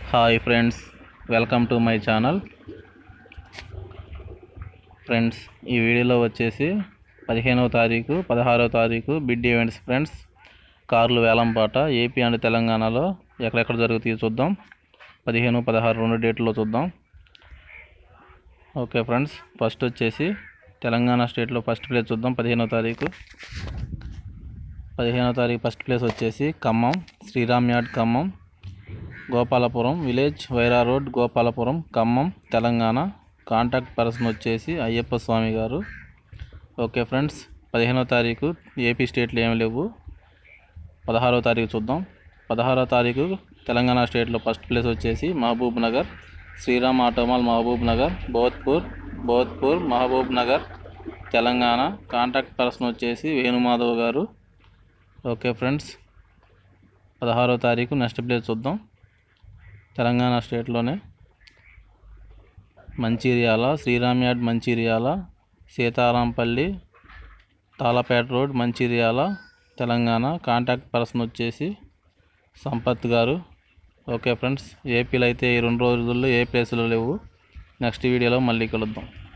hi friends welcome to my channel friends ఈ వీడియోలో వచ్చేసి పదిహేనవ తారీఖు పదహారవ తారీఖు బిడ్ ఈవెంట్స్ ఫ్రెండ్స్ కార్లు వేలంపాట ఏపీ అండ్ తెలంగాణలో ఎక్కడెక్కడ జరుగుతాయో చూద్దాం పదిహేను పదహారు రెండు డేట్లో చూద్దాం ఓకే ఫ్రెండ్స్ ఫస్ట్ వచ్చేసి తెలంగాణ స్టేట్లో ఫస్ట్ ప్లేస్ చూద్దాం పదిహేనవ తారీఖు పదిహేనవ తారీఖు ఫస్ట్ ప్లేస్ వచ్చేసి Khammam Sriram yard Khammam Gopalapuram village Wyra road Gopalapuram Khammam Telangana contact person వచ్చేసి అయ్యప్ప స్వామి గారు ఓకే ఫ్రెండ్స్ పదిహేనవ తారీఖు ఏపీ స్టేట్లో ఏమి లేవు పదహారవ తారీఖు చూద్దాం పదహారవ తారీఖు తెలంగాణ స్టేట్లో ఫస్ట్ ప్లేస్ వచ్చేసి Mahabubnagar Sriram auto mall Mahabubnagar Bodhpur Bodhpur Mahabubnagar Telangana contact person వచ్చేసి వేణుమాధవ్ గారు ఓకే ఫ్రెండ్స్ పదహారో తారీఖు నెక్స్ట్ ప్లేస్ చూద్దాం తెలంగాణ స్టేట్లోనే Mancherial Sriram yard Mancherial Seetharampally Talapeta road Mancherial Telangana contact person వచ్చేసి సంపత్ గారు ఓకే ఫ్రెండ్స్ ఏపీలో అయితే ఈ రెండు రోజుల్లో ఏ ప్లేసులు లేవు నెక్స్ట్ వీడియోలో మళ్ళీ కలుద్దాం